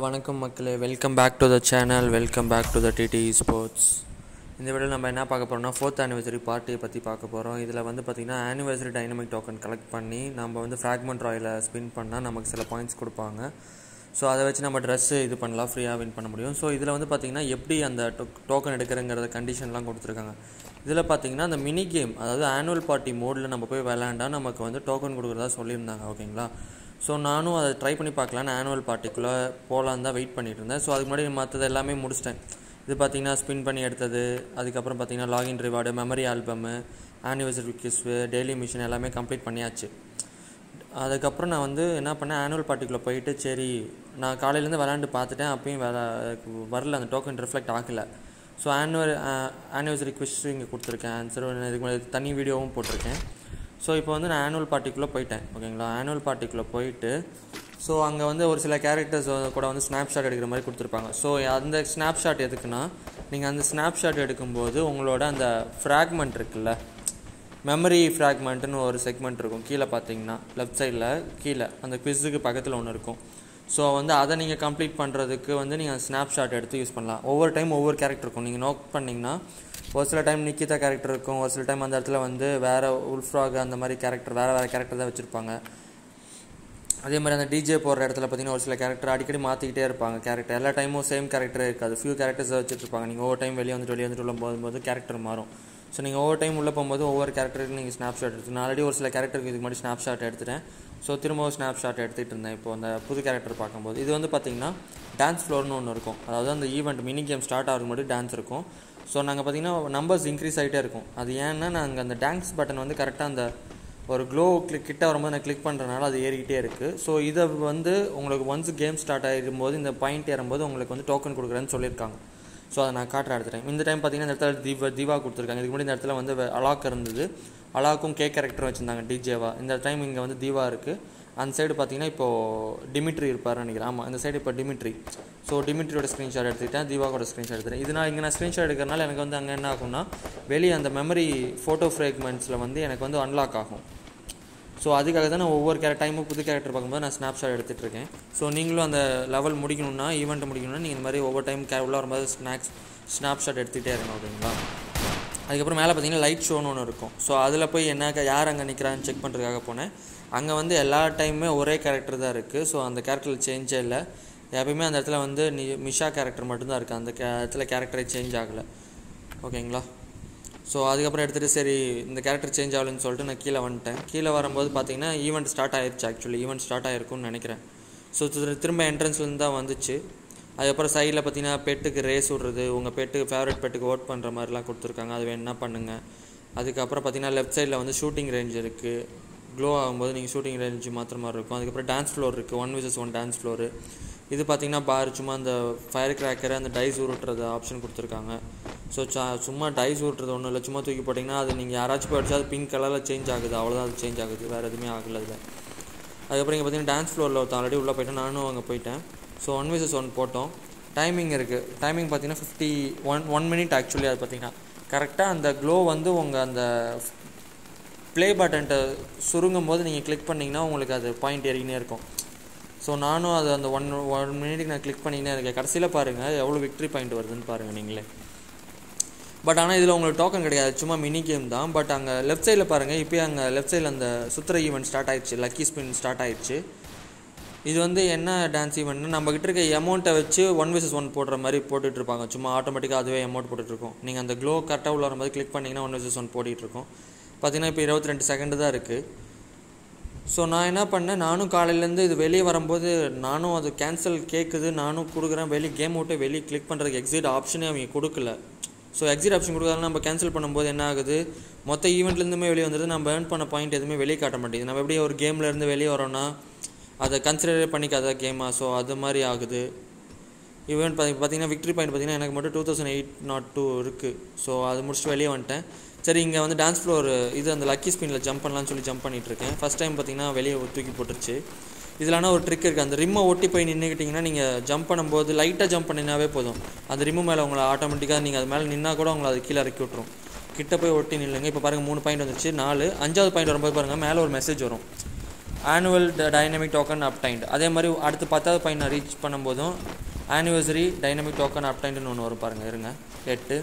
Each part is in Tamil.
வணக்கம் மக்களே welcome back to the channel welcome back to the DD sports இந்த வீடியோவில் நம்ம என்ன பார்க்க போகிறோம்னா ஃபோர்த் ஆனிவர்சரி பார்ட்டியை பற்றி பார்க்க போகிறோம் இதில் வந்து பார்த்திங்கன்னா ஆனிவர்சரி டைனமிக் டோக்கன் கலெக்ட் பண்ணி நம்ம வந்து ஃப்ராக்மெண்ட் ராயில் ஸ்பின் பண்ணால் நமக்கு சில பாயிண்ட்ஸ் கொடுப்பாங்க ஸோ அதை வச்சு நம்ம ட்ரெஸ்ஸு இது பண்ணலாம் ஃப்ரீயாக வின் பண்ண முடியும் ஸோ இதில் வந்து பார்த்திங்கன்னா எப்படி அந்த டோக்கன் எடுக்கிறங்கிறத கண்டிஷன்லாம் கொடுத்துருக்காங்க இதில் பார்த்தீங்கன்னா அந்த மினி கேம் அதாவது ஆனுவல் பார்ட்டி மோடில் நம்ம போய் விளையாண்டா நமக்கு வந்து டோக்கன் கொடுக்குறதா சொல்லியிருந்தாங்க ஓகேங்களா ஸோ நானும் அதை ட்ரை பண்ணி பார்க்கலான்னு ஆனுவல் பார்ட்டிக்குள்ளே போகலான்னு தான் வெயிட் பண்ணிட்டு இருந்தேன் ஸோ அதுக்கு முன்னாடி மற்றது எல்லாமே முடிச்சிட்டேன் இது பார்த்தீங்கன்னா ஸ்பின் பண்ணி எடுத்தது அதுக்கப்புறம் பார்த்தீங்கன்னா login reward memory album anniversary quiz daily mission எல்லாமே கம்ப்ளீட் பண்ணியாச்சு அதுக்கப்புறம் நான் வந்து என்ன பண்ணேன் ஆனுவல் பார்ட்டிக்குள்ளே போயிட்டு சரி நான் காலையிலேருந்து விளாண்டு பார்த்துட்டேன் அப்பயும் வேற வரல அந்த டோக்கன் ரிஃப்ளெக்ட் ஆகலை ஸோ ஆனுவல் ஆனிவர்சரி குவிஸ் இங்கே கொடுத்துருக்கேன் ஆன்சர் இதுக்கு முன்னாடி தனி வீடியோவும் போட்டிருக்கேன் ஸோ இப்போ வந்து நான் ஆனுவல் பார்ட்டிக்குள்ளே போயிட்டேன் ஓகேங்களா ஆனுவல் பார்ட்டிக்குள்ளே போயிட்டு ஸோ அங்கே வந்து ஒரு சில கேரக்டர்ஸ் கூட வந்து ஸ்னாப்ஷாட் எடுக்கிற மாதிரி கொடுத்துருப்பாங்க ஸோ அந்த ஸ்னாப்ஷாட் எதுக்குன்னா நீங்கள் அந்த ஸ்னாப்ஷாட் எடுக்கும்போது உங்களோட அந்த ஃப்ராக்மெண்ட் இருக்குல்ல மெமரி ஃப்ராக்மெண்ட்டுன்னு ஒரு செக்மெண்ட் இருக்கும் கீழே பார்த்தீங்கன்னா லெஃப்ட் சைடில் கீழே அந்த குவிஸுக்கு பக்கத்தில் ஒன்று இருக்கும் ஸோ வந்து அதை நீங்கள் கம்ப்ளீட் பண்ணுறதுக்கு வந்து நீங்கள் ஸ்னாப்ஷாட் எடுத்து யூஸ் பண்ணலாம் ஒவ்வொரு டைம் ஒவ்வொரு கேரக்டர் இருக்கும் நீங்கள் நோட் பண்ணிங்கன்னா ஒரு சில டைம் நிக்கிதா கேரக்டர் இருக்கும் ஒரு சில டைம் அந்த இடத்துல வந்து வேறு உல்ஃப்ராக் அந்த மாதிரி கேரக்டர் வேறு வேறு கேரக்டர் தான் வச்சுருப்பாங்க அதே மாதிரி அந்த டிஜே போடுற இடத்துல பார்த்தீங்கன்னா ஒரு சில கேரக்டர் அடிக்கடி மாற்றிக்கிட்டே இருப்பாங்க கேரக்டர் எல்லா டைமும் சேம் கேரக்டரே இருக்காது ஃபியூ கேரக்டர்ஸ் வச்சுருப்பாங்க நீங்கள் ஒவ்வொரு டைம் வெளியே வந்துட்டு வெளியே வந்துட்டு உள்ள போகும்போது கேரக்டர் மாறும் ஸோ நீங்கள் ஒவ்வொரு டைம் உள்ளே போகும்போது ஒவ்வொரு கேரக்டருக்கு நீங்கள் ஸ்னாப் ஷாட் எடுத்து நான் ஆல்ரெடி ஒரு சில கேரக்டருக்கு இதுக்கு முன்னாடி ஸ்னாப் ஷாட் எடுத்துட்டேன் ஸோ திரும்பவும் ஸ்னாப் ஷாட் எடுத்துகிட்டு இருந்தேன் இப்போ அந்த புது கேரக்டர் பார்க்கும்போது இது வந்து பார்த்தீங்கன்னா டான்ஸ் ஃப்ளோர்னு ஒன்று இருக்கும் அதாவது அந்த ஈவெண்ட் மினி கேம் ஸ்டார்ட் ஆகிறதுக்கு முன்னாடி டான்ஸ் இருக்கும் ஸோ நாங்கள் பார்த்தீங்கன்னா நம்பர்ஸ் இன்க்ரீஸ் ஆகிட்டே இருக்கும் அது ஏன்னா நாங்கள் அந்த டான்ஸ் பட்டன் வந்து கரெக்டாக அந்த ஒரு க்ளோ கிளிக் கிட்ட வரும்போது நான் கிளிக் பண்ணுறதுனால அது ஏறிக்கிட்டே இருக்குது ஸோ இதை வந்து உங்களுக்கு ஒன்ஸ் கேம் ஸ்டார்ட் ஆகிருக்கும்போது இந்த பாயிண்ட் ஏறும்போது உங்களுக்கு வந்து டோக்கன் கொடுக்குறேன்னு சொல்லியிருக்காங்க ஸோ அதை நான் காட்டுற எடுத்துட்டேன் இந்த டைம் பார்த்தீங்கன்னா இந்த இடத்துல தீவா தீவா கொடுத்துருக்காங்க இதுக்கு முன்னாடி இந்த இடத்துல வந்து அலாக் இருந்தது அலாக்கும் கே கேரக்டர் வச்சுருந்தாங்க டிஜேவா இந்த டைம் இங்கே வந்து தீவா இருக்குது அந்த சைடு பார்த்தீங்கன்னா இப்போது டிமிட்ரி இருப்பார்னு நினைக்கிறேன் ஆமாம் இந்த சைடு இப்போ டிமிட்ரி ஸோ டிமிட்ரியோட ஸ்க்ரீன்ஷாட் எடுத்துக்கிட்டேன் தீபாவோட ஸ்க்ரீன்ஷாட் எடுத்துட்டேன் இது நான் இங்கே நான் ஸ்க்ரீன்ஷாட் எடுக்கிறனால எனக்கு வந்து அங்கே என்ன ஆகும்னா வெளியே அந்த மெமரி ஃபோட்டோ ஃப்ரேக்மெண்ட்ஸில் வந்து எனக்கு வந்து அன்லாக் ஆகும் ஸோ அதுக்காக தான் நான் ஒவ்வொரு கேர டைமும் புது கேரக்டர் பார்க்கும்போது நான் ஸ்னாப்ஷாட் எடுத்துகிட்டு இருக்கேன் ஸோ நீங்களும் அந்த லெவல் முடிக்கணும்னா ஈவெண்ட் முடிக்கணும்னா நீங்கள் இந்த மாதிரி ஒவ்வொரு டைம் கே உள்ள வரும்போது ஸ்நாக்ஸ் ஸ்னாப்ஷாட் எடுத்துகிட்டே இருக்கணும் ஓகேங்களா அதுக்கப்புறம் மேலே பார்த்தீங்கன்னா லைட் ஷோன்னு ஒன்று இருக்கும் ஸோ அதில் போய் என்ன யார் அங்கே நிற்கிறான்னு செக் பண்ணுறதுக்காக போனேன் அங்கே வந்து எல்லா டைமுமே ஒரே கேரக்டர் தான் இருக்குது ஸோ அந்த கேரக்டரில் சேஞ்சே இல்லை எப்பயுமே அந்த இடத்துல வந்து நி மிஷா கேரக்டர் மட்டும்தான் இருக்குது அந்த கே இடத்துல கேரக்டரே சேஞ்ச் ஆகலை ஓகேங்களா ஸோ அதுக்கப்புறம் எடுத்துகிட்டு சரி இந்த கேரக்டர் சேஞ்ச் ஆகலன்னு சொல்லிட்டு நான் கீழே வந்துட்டேன் கீழே வரும்போது பார்த்தீங்கன்னா ஈவெண்ட் ஸ்டார்ட் ஆயிடுச்சு ஆக்சுவலி ஈவெண்ட் ஸ்டார்ட் ஆயிருக்கும்னு நினைக்கிறேன் ஸோ திரும்ப என்ட்ரன்ஸ்லேருந்து தான் வந்துச்சு அதுக்கப்புறம் சைடில் பார்த்தீங்கன்னா பெட்டுக்கு ரேஸ் விட்றது உங்கள் பெட்டுக்கு ஃபேவரட் பெட்டுக்கு ஓட் பண்ணுற மாதிரிலாம் கொடுத்துருக்காங்க அது வேணுன்னா பண்ணுங்கள் அதுக்கப்புறம் பார்த்தீங்கன்னா லெஃப்ட் சைடில் வந்து ஷூட்டிங் ரேஞ்ச் இருக்குது க்ளோ ஆகும்போது நீங்கள் ஷூட்டிங் ரேஞ்ச் மாத்திர மாதிரி இருக்கும் அதுக்கப்புறம் டான்ஸ் ஃப்ளோர் இருக்குது one versus one dance floor இது பார்த்தீங்கன்னா பார் சும்மா அந்த ஃபயர் கிராக்கர் அந்த டைஸ் உருட்டுறது ஆப்ஷன் கொடுத்துருக்காங்க ஸோ சா சும்மா டைஸ் உருட்டுறது ஒன்றும் இல்லை சும்மா தூக்கி போட்டிங்கன்னா அது நீங்கள் யாராச்சும் போய் அடிச்சா அது பிங்க் கலரில் சேஞ்ச் ஆகுது அவ்வளோதான் அது சேஞ்ச் ஆகுது வேறு எதுவுமே ஆகல அதில் அதுக்கப்புறம் இங்கே பார்த்தீங்கன்னா டான்ஸ் ஃப்ளோரில் ஒருத்தன் ஆல்ரெடி உள்ளே போயிட்டேன் நானும் அங்கே போயிட்டேன் ஸோ ஒன் விசஸ் ஒன் போட்டோம் டைமிங் இருக்குது டைமிங் பார்த்தீங்கன்னா fifty one one minute actually அது பார்த்தீங்கன்னா கரெக்டாக அந்த க்ளோ வந்து உங்கள் அந்த ப்ளே பட்டன்ட்டை சுருங்கும் போது நீங்கள் கிளிக் பண்ணிங்கன்னா உங்களுக்கு அது பாயிண்ட் ஏறிக்கினே இருக்கும் ஸோ நானும் அது அந்த ஒன் ஒன் மினிட்டுக்கு நான் கிளிக் பண்ணிக்கினே இருக்கேன் கடைசியில் பாருங்கள் எவ்வளோ விக்ட்ரி பாயிண்ட் வருதுன்னு பாருங்கள் நீங்களே பட் ஆனால் இதில் உங்களுக்கு டோக்கன் கிடையாது சும்மா மினி கேம் தான் பட் அங்கே லெஃப்ட் சைடில் பாருங்கள் இப்போயே அங்கே லெஃப்ட் சைடில் அந்த சுத்திர ஈவெண்ட் ஸ்டார்ட் ஆயிடுச்சு லக்கி ஸ்பின் ஸ்டார்ட் ஆயிடுச்சு இது வந்து என்ன டான்ஸ் ஈவெண்ட்னு நம்மக்கிட்ட இருக்க அமௌண்ட்டை வச்சு ஒன் விசஸ் ஒன் போடுற மாதிரி போட்டுட்ருப்பாங்க சும்மா ஆட்டோமேட்டிக்காக அதுவே அமௌண்ட் போட்டுட்ருக்கோம் நீங்கள் அந்த க்ளோ கரெக்டாக உள்ள வரும்போது கிளிக் பண்ணிங்கன்னா ஒன் விசஸ் ஒன் போட்டிகிட்ருக்கோம் பார்த்தீங்கன்னா இப்போ இருபத்தி ரெண்டு செகண்டு தான் இருக்குது ஸோ நான் என்ன பண்ணேன் நானும் காலையிலேருந்து இது வெளியே வரும்போது நானும் அது கேன்சல் கேட்குது நானும் கொடுக்குறேன் வெளியே கேம் விட்டு வெளியே கிளிக் பண்ணுறதுக்கு எக்ஸிட் ஆப்ஷனே அவங்க கொடுக்கல ஸோ எக்ஸிட் ஆப்ஷன் கொடுக்காத நம்ம கேன்சல் பண்ணும்போது என்ன ஆகுது மொத்த ஈவெண்ட்லேருந்துமே வெளியே வந்துடுது நம்ம ஏர்ன் பண்ண பாயிண்ட் எதுவுமே வெளியே காட்ட மாட்டேங்குது நம்ம எப்படி ஒரு கேம்லேருந்து வெளியே வரோன்னா அதை கன்சிடரே பண்ணிக்காத கேமாக ஸோ அது மாதிரி ஆகுது ஈவெண்ட் பார்த்தி பார்த்தீங்கன்னா விக்ட்ரி பாயிண்ட் பார்த்தீங்கன்னா எனக்கு மட்டும் two thousand eight nought two இருக்குது ஸோ அது முடிச்சுட்டு வெளியே வந்துட்டேன் சரி இங்கே வந்து டான்ஸ் ஃப்ளோர் இது அந்த லக்கி ஸ்பின்னில் ஜம்ப் பண்ணலாம்னு சொல்லி ஜம்ப் பண்ணிகிட்டு இருக்கேன் ஃபஸ்ட் டைம் பார்த்தீங்கன்னா வெளியே தூக்கி போட்டுருச்சு இதில் ஆனால் ஒரு ட்ரிக் இருக்குது அந்த ரிம்மை ஒட்டி போய் நின்றுக்கிட்டிங்கன்னா நீங்கள் ஜம்ப் பண்ணும்போது லைட்டாக ஜம்ப் பண்ணினாவே போதும் அந்த ரிம்மு மேலே உங்களை ஆட்டோமேட்டிக்காக நீங்கள் அது மேலே நின்னா கூட உங்களை அது கீழே இறக்கி விட்ரும் கிட்ட போய் ஒட்டி நில்லுங்க இப்போ பாருங்கள் மூணு பாயிண்ட் வந்துருச்சு நாலு அஞ்சாவது பாயிண்ட் வரும்போது பாருங்கள் மேலே ஒரு மெசேஜ் வரும் ஆனுவல் டைனமிக் டோக்கன் அப்டைண்ட் அதே மாதிரி அடுத்து பத்தாவது பாயிண்ட் நான் ரீச் பண்ணும்போதும் ஆனிவர்சரி டைனமிக் டோக்கன் அப்டைண்ட்னு ஒன்று வரும் பாருங்கள் இருங்க எட்டு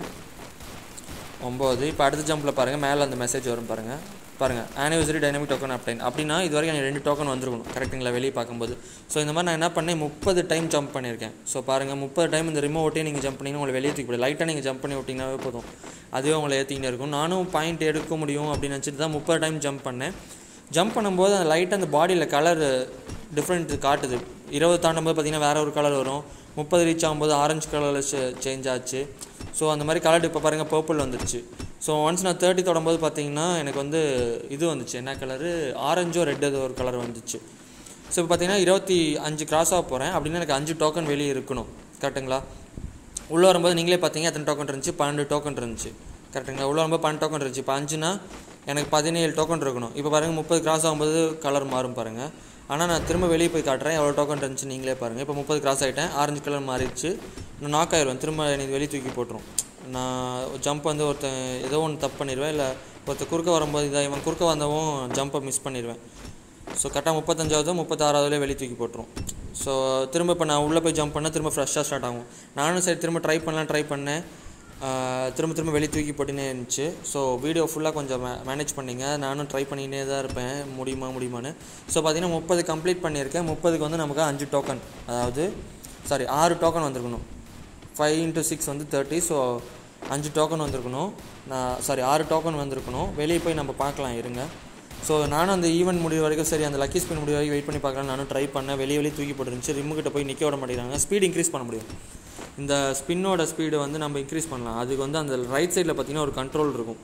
ஒம்பது இப்போ அடுத்த ஜம்பில் பாருங்கள் மேலே அந்த மெசேஜ் வரும் பாருங்கள் பாருங்கள் ஆனிவர்சரி டைனமிக் டோக்கன் அப்டைன் அப்படின்னா இது வரைக்கும் எனக்கு ரெண்டு டோக்கன் வந்திருக்கணும் கரெக்டுங்களா வெளியே பார்க்கும்போது ஸோ இந்த மாதிரி நான் என்ன பண்ணேன் முப்பது டைம் ஜம்ப் பண்ணியிருக்கேன் ஸோ பாருங்கள் முப்பது டைம் இந்த ரிமோட்டே நீங்கள் ஜம்ப் பண்ணிங்கன்னா உங்களை வெளியே தூக்கி போடும் லைட்டாக நீங்கள் ஜம்ப் பண்ணி விட்டிங்கனாவே போதும் அதுவே உங்களை ஏற்றிக்கிட்டே இருக்கும் நானும் பாயிண்ட் எடுக்க முடியும் அப்படின்னு நினச்சிட்டு தான் முப்பது டைம் ஜம்ப் பண்ணேன் ஜம்ப் பண்ணும்போது அந்த லைட்டாக அந்த பாடியில் கலர் டிஃப்ரெண்ட் காட்டுது இருபது தாண்டும் போது பார்த்திங்கன்னா வேறு ஒரு கலர் வரும் முப்பது ரீச் ஆகும்போது ஆரஞ்சு கலரில் சேஞ்ச் ஆச்சு ஸோ அந்த மாதிரி கலர் இப்போ பாருங்கள் பர்பிள் வந்துருச்சு ஸோ ஒன்ஸ் நான் தேர்ட்டி தொடும்போது பார்த்தீங்கன்னா எனக்கு வந்து இது வந்துச்சு என்ன கலரு ஆரஞ்சோ ரெட் அது ஒரு கலர் வந்துச்சு ஸோ இப்போ பார்த்தீங்கன்னா இருபத்தி அஞ்சு கிராஸ் ஆக போகிறேன் அப்படின்னா எனக்கு அஞ்சு டோக்கன் வெளியே இருக்கணும் கரெக்டுங்களா உள்ளே வரும்போது நீங்களே பார்த்தீங்க எத்தனை டோக்கன் இருந்துச்சு பன்னெண்டு டோக்கன் இருந்துச்சு கரெக்டுங்களா உள்ளே வரும்போது பன்னெண்டு டோக்கன் இருந்துச்சு இப்போ அஞ்சுனா எனக்கு பதினேழு டோக்கன் இருக்கணும் இப்போ பாருங்கள் முப்பது கிராஸ் ஆகும்போது கலர் மாறும் பாருங்கள் ஆனால் நான் திரும்ப வெளியே போய் காட்டுறேன் எவ்வளோ டோக்கன் இருந்துச்சு நீங்களே பாருங்கள் இப்போ முப்பது கிராஸ் ஆகிட்டேன் ஆரஞ்சு கலர் மாறிடுச்சு நான் நாக் ஆயிடுவேன் திரும்ப எனக்கு வெளியே தூக்கி போட்டுரும் நான் ஜம்ப் வந்து ஒருத்தன் ஏதோ ஒன்று தப்பு பண்ணிடுவேன் இல்லை ஒருத்தர் குறுக்க வரும்போது இதை இவன் குறுக்க வந்தவும் ஜம்பை மிஸ் பண்ணிடுவேன் ஸோ கரெக்டாக முப்பத்தஞ்சாவது முப்பத்தாறாவதுலேயே வெளியே தூக்கி போட்டுரும் ஸோ திரும்ப இப்போ நான் உள்ளே போய் ஜம்ப் பண்ணால் திரும்ப ஃப்ரெஷ்ஷாக ஸ்டார்ட் ஆகும் நானும் சரி திரும்ப ட்ரை பண்ணலாம் ட்ரை பண்ணேன் திரும்ப திரும்ப வெளியே தூக்கி போட்டுனே இருந்துச்சு ஸோ வீடியோ ஃபுல்லாக கொஞ்சம் மே மேனேஜ் பண்ணிங்க நானும் ட்ரை பண்ணினே தான் இருப்பேன் முடியுமா முடியுமான்னு ஸோ பார்த்தீங்கன்னா முப்பது கம்ப்ளீட் பண்ணியிருக்கேன் முப்பதுக்கு வந்து நமக்கு அஞ்சு டோக்கன் அதாவது சாரி ஆறு டோக்கன் வந்திருக்கணும் ஃபைவ் இன்ட்டு சிக்ஸ் வந்து தேர்ட்டி ஸோ அஞ்சு டோக்கன் வந்திருக்கணும் நான் சாரி ஆறு டோக்கன் வந்திருக்கணும் வெளியே போய் நம்ம பார்க்கலாம் இருங்க ஸோ நானும் அந்த ஈவெண்ட் முடிவு வரைக்கும் சரி அந்த லக்கி ஸ்பின் முடிவு வரைக்கும் வெயிட் பண்ணி பார்க்கலாம் நானும் ட்ரை பண்ணேன் வெளியே வெளியே தூக்கி போட்டுருந்துச்சு ரிம்முக்கிட்ட போய் நிற்க விட மாட்டேங்கிறாங்க ஸ்பீட் இன்க்ரீஸ் பண்ண முடியும் இந்த ஸ்பின்னோட ஸ்பீடு வந்து நம்ம இன்க்ரீஸ் பண்ணலாம் அதுக்கு வந்து அந்த ரைட் சைடில் பார்த்தீங்கன்னா ஒரு கண்ட்ரோல் இருக்கும்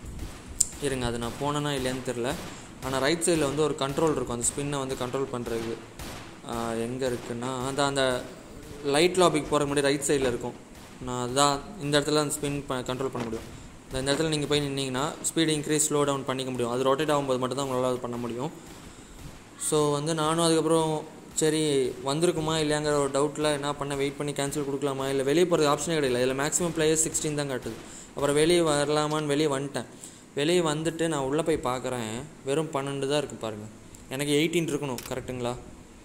இருங்க அது நான் போனேன்னா இல்லையான்னு தெரில ஆனால் ரைட் சைடில் வந்து ஒரு கண்ட்ரோல் இருக்கும் அந்த ஸ்பின்னை வந்து கண்ட்ரோல் பண்ணுறதுக்கு எங்கே இருக்குன்னா அந்த அந்த லைட் லாபிக் போகிற முன்னாடி ரைட் சைடில் இருக்கும் நான் அதான் இந்த இடத்துல அந்த ஸ்பின் ப கண்ட்ரோல் பண்ண முடியும் இந்த இடத்துல நீங்கள் போய் நின்னீங்கன்னா ஸ்பீடு இன்க்ரீஸ் ஸ்லோ டவுன் பண்ணிக்க முடியும் அது ரொட்டேட் ஆகும்போது மட்டும்தான் உங்களால் அது பண்ண முடியும் ஸோ வந்து நானும் அதுக்கப்புறம் சரி வந்திருக்குமா இல்லையாங்கிற ஒரு டவுட்டில் என்ன பண்ண வெயிட் பண்ணி கேன்சல் கொடுக்கலாமா இல்லை வெளியே போகிறது ஆப்ஷனே கிடையாது இதில் மேக்ஸிமம் பிளேயர்ஸ் சிக்ஸ்டீன் தான் காட்டுது அப்புறம் வெளியே வரலாமான்னு வெளியே வந்துட்டேன் வெளியே வந்துட்டு நான் உள்ளே போய் பார்க்குறேன் வெறும் பன்னெண்டு தான் இருக்குது பாருங்கள் எனக்கு எயிட்டீன் இருக்கணும் கரெக்டுங்களா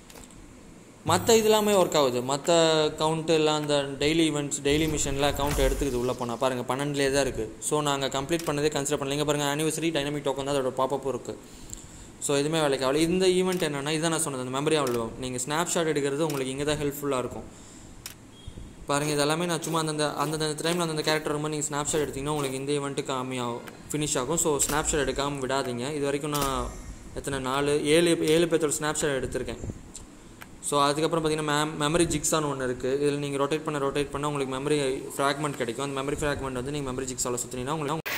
மற்ற இது எல்லாமே ஒர்க் ஆகுது மற்ற கவுண்ட்டு எல்லாம் அந்த டெய்லி ஈவெண்ட்ஸ் டெய்லி மிஷனில் கவுண்ட் எடுத்துக்குது உள்ளே போனால் பாருங்கள் பன்னெண்டுலேயே தான் இருக்குது ஸோ நாங்கள் கம்ப்ளீட் பண்ணதே கன்சிடர் பண்ணல இங்கே பாருங்கள் ஆனிவர்சரி டைனமிக் டோக்கன் தான் அதோட பாப்பப்பும் இருக்குது ஸோ எதுவுமே வேலைக்கு ஆகல இந்த ஈவெண்ட் என்னென்னா இதுதான் நான் சொன்னது அந்த மெமரி ஆல்பம் நீங்கள் ஸ்னாப் ஷாட் எடுக்கிறது உங்களுக்கு இங்கே தான் ஹெல்ப்ஃபுல்லாக இருக்கும் பாருங்கள் இது எல்லாமே நான் சும்மா அந்தந்த அந்தந்த டைமில் அந்தந்த கேரக்டர் வரும்போது நீங்கள் ஸ்னாப் ஷாட் எடுத்திங்கன்னா உங்களுக்கு இந்த ஈவெண்ட்டு காமி ஆகும் ஃபினிஷ் ஆகும் ஸோ ஸ்னாப் ஷாட் எடுக்காமல் விடாதீங்க இது வரைக்கும் நான் எத்தனை நாலு ஏழு ஏழு பேர்த்தோட ஸ்னாப் ஷாட் எடுத்திருக்கேன் ஸோ அதுக்கப்புறம் பார்த்தீங்கன்னா மேம் மெமரி ஜிக்ஸான்னு ஒன்று இருக்குது இதில் நீங்கள் ரொட்டேட் பண்ண ரொட்டேட் பண்ணால் உங்களுக்கு மெமரி ஃப்ராக்மெண்ட் கிடைக்கும் அந்த மெமரி ஃப்ராக்மெண்ட் வந்து நீங்கள் மெமரி ஜிக்ஸாவில் சுற்றினீங்கன்னா உங்களுக்கு